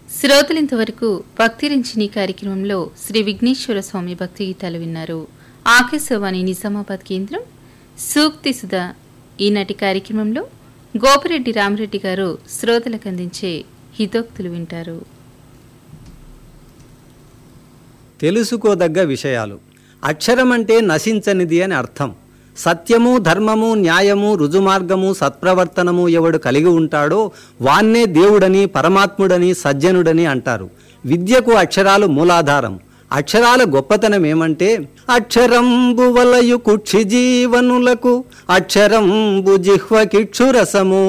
శ్రోతలింతవరకు భక్తిరించిని కార్యక్రమంలో శ్రీ విఘ్నేశ్వర స్వామి భక్తి గీతాలు విన్నారు ఆకాశవాణి నిజామాబాద్ కేంద్రం సూక్తి సుధా ఈనాటి కార్యక్రమంలో గోపిరెడ్డి రామరెడ్డి గారు శ్రోతలకు అందించే హితోక్తులు వింటారు తెలుసుకోదగ్గ విషయాలు అక్షరం అంటే నశించనిది అని అర్థం సత్యము ధర్మము న్యాయము రుజుమార్గము సత్ప్రవర్తనము ఎవడు కలిగి ఉంటాడో వాన్నే దేవుడని పరమాత్ముడని సజ్జనుడని అంటారు విద్యకు అక్షరాలు మూలాధారం అక్షరాల గొప్పతనం ఏమంటే అక్షరంబు వలయు కుక్షి జీవనులకు అక్షరంబు జిహ్వకిక్షురసము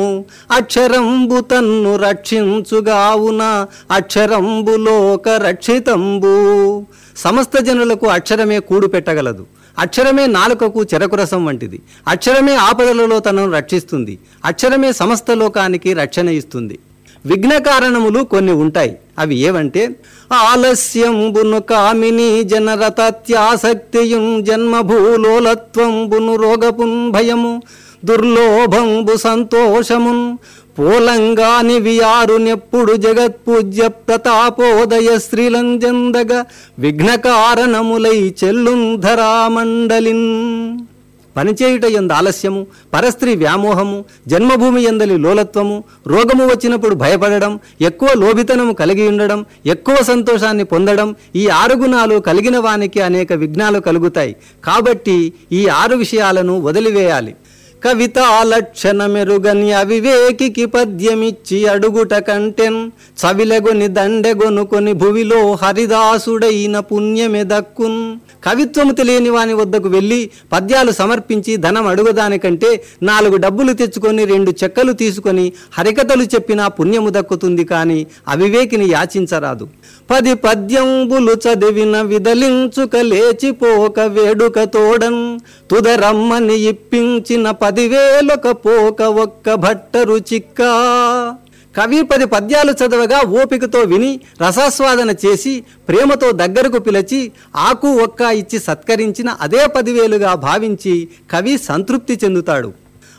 అక్షరంబు తన్ను రక్షించుగావున అక్షరంబు లోక రక్షితంబు సమస్త జనులకు అక్షరమే కూడు పెట్టగలదు అక్షరమే నాలుకకు చెరకురసం వంటిది అక్షరమే ఆపదలలో తనను రక్షిస్తుంది అక్షరమే సమస్త లోకానికి రక్షణ ఇస్తుంది విఘ్న కారణములు కొన్ని ఉంటాయి అవి ఏవంటే ఆలస్యంబును కామిని జనరతత్యాసక్తియుం జన్మభూలోలత్వంబును రోగపున్ భయము దుర్లోభంబు సంతోషమున్ పోలంగాని వియారునెప్పుడు జగత్పూజ్య ప్రతాపోదయ శ్రీలంజందగ విఘ్న కారణములై చెల్లుంధరామండలిన్ పనిచేయుట ఎందు ఆలస్యము పరస్త్రీ వ్యామోహము జన్మభూమి ఎందలి లోలత్వము రోగము వచ్చినప్పుడు భయపడడం ఎక్కువ లోభితనము కలిగి ఉండడం ఎక్కువ సంతోషాన్ని పొందడం ఈ ఆరు గుణాలు కలిగిన వానికి అనేక విఘ్నాలు కలుగుతాయి కాబట్టి ఈ ఆరు విషయాలను వదిలివేయాలి కవితాలక్షణ మెరుగని అవివేకికి పద్యమిచ్చి అడుగుట కంటెన్ చవిలగొని దండెగొనుకొని భువిలో హరిదాసుడైన పుణ్యమె దక్కున్ కవిత్వము తెలియని వాని వద్దకు వెళ్ళి పద్యాలు సమర్పించి ధనం అడుగుదానికంటే నాలుగు డబ్బులు తెచ్చుకొని రెండు చెక్కలు తీసుకొని హరికథలు చెప్పినా పుణ్యము దక్కుతుంది కాని అవివేకిని యాచించరాదు పది పద్యంబులు చదివిన విదలించుక లేచిపోక వేడుక తోడన్ తుదరమ్మని ఇప్పించిన పదివేలొక పోక ఒక్క భట్టరు చిక్కా కవి పది పద్యాలు చదవగా ఓపికతో విని రసాస్వాదన చేసి ప్రేమతో దగ్గరకు పిలిచి ఆకు ఒక్క ఇచ్చి సత్కరించిన అదే పదివేలుగా భావించి కవి సంతృప్తి చెందుతాడు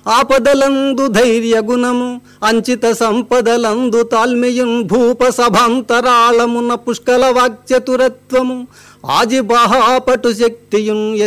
ఆపదలందు ధైర్య గుణము అంచిత సంపదలందు తాల్మియున్ భూప సభాంతరాళమున పుష్కల వాక్చతురత్వము ఆజిబాహాపటు శక్తియున్